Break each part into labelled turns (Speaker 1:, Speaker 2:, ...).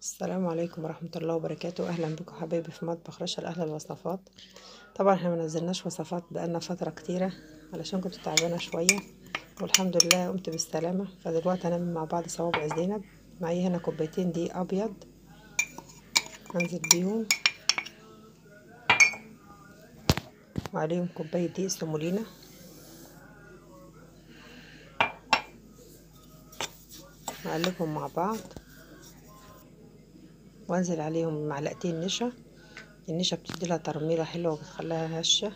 Speaker 1: السلام عليكم ورحمة الله وبركاته أهلا بكم حبايبي في مطبخ رشا الأهل الوصفات طبعا احنا منزلناش وصفات بقالنا فترة كتيرة علشان كنت تعبانة شوية والحمد لله قمت بالسلامة فدلوقتي هنعمل مع بعض صوابع زينب معايا هنا كوبايتين دقيق أبيض هنزل بيهم وعليهم كوباية دقيق سمولينا نقلبهم مع بعض وانزل عليهم معلقتين نشا النشا بتدي لها ترميله حلوه وبتخليها هشه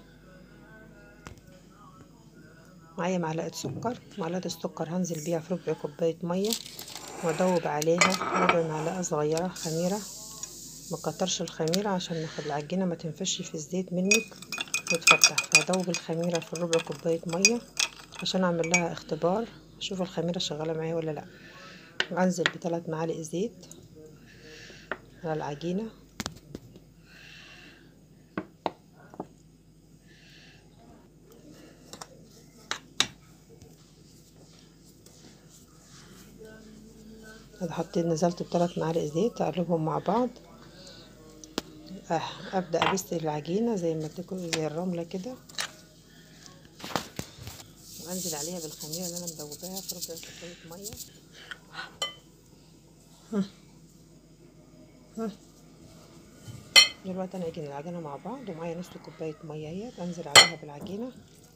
Speaker 1: معايا معلقه سكر معلقه السكر هنزل بيها في ربع كوبايه ميه وادوب عليها ربع معلقه صغيره خميره مكترش الخميره عشان ناخد العجينه ما تنفش في الزيت منك وتفتح فهدوب الخميره في ربع كوبايه ميه عشان اعمل لها اختبار اشوف الخميره شغاله معايا ولا لا وانزل بثلاث معالق زيت على العجينة هذا حطيت نزلت بثلاث معالق زيت اقلبهم مع بعض أه ابدا ابستل العجينه زي ما تكون زي الرمله كده وانزل عليها بالخميره اللي انا مدوباها في ربع كوبايه ميه دلوقتي انا هجين العجينه مع بعض ومعايا نص كوبايه ميه اهي انزل عليها بالعجينه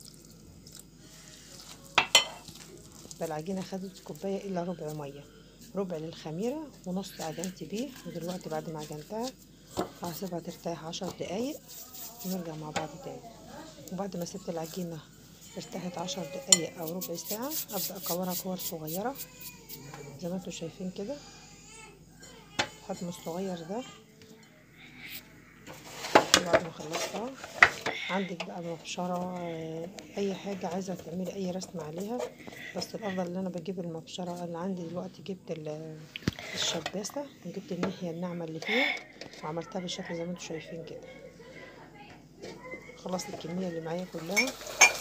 Speaker 1: بالعجينه خدت كوبايه الا ربع ميه ربع للخميره ونص عجنت بيه ودلوقتي بعد ما عجنتها هسيبها ترتاح عشر دقايق ونرجع مع بعض تاني وبعد ما سبت العجينه ارتاحت عشر دقايق او ربع ساعه ابدا اكورها كور صغيره زي ما انتم شايفين كده الحجم الصغير ده بعد ما خلصتها عندك بقى مبشرة اي حاجة عايزة تعملي اي رسم عليها بس الافضل ان انا بجيب المبشرة اللي عندي دلوقتي جبت الشباسة وجبت الناحية الناعمة اللي فيها وعملتها بالشكل زي ما انتم شايفين كده خلصت الكمية اللي معايا كلها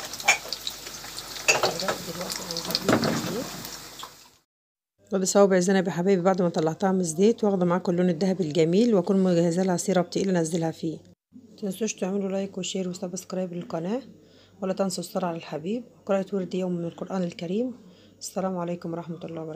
Speaker 1: دلوقتي هنجيب الزيت وبصوابع زينب يا حبايبي بعد ما طلعتها من الزيت واخده معاكم اللون الذهبي الجميل واكون مجهزه لها سيرب تقيل انزلها فيه متنسوش تعملوا لايك وشير وسبسكرايب للقناه ولا تنسوا الصلاة على الحبيب وقراءة ورد يوم من القرآن الكريم السلام عليكم ورحمة الله وبركاته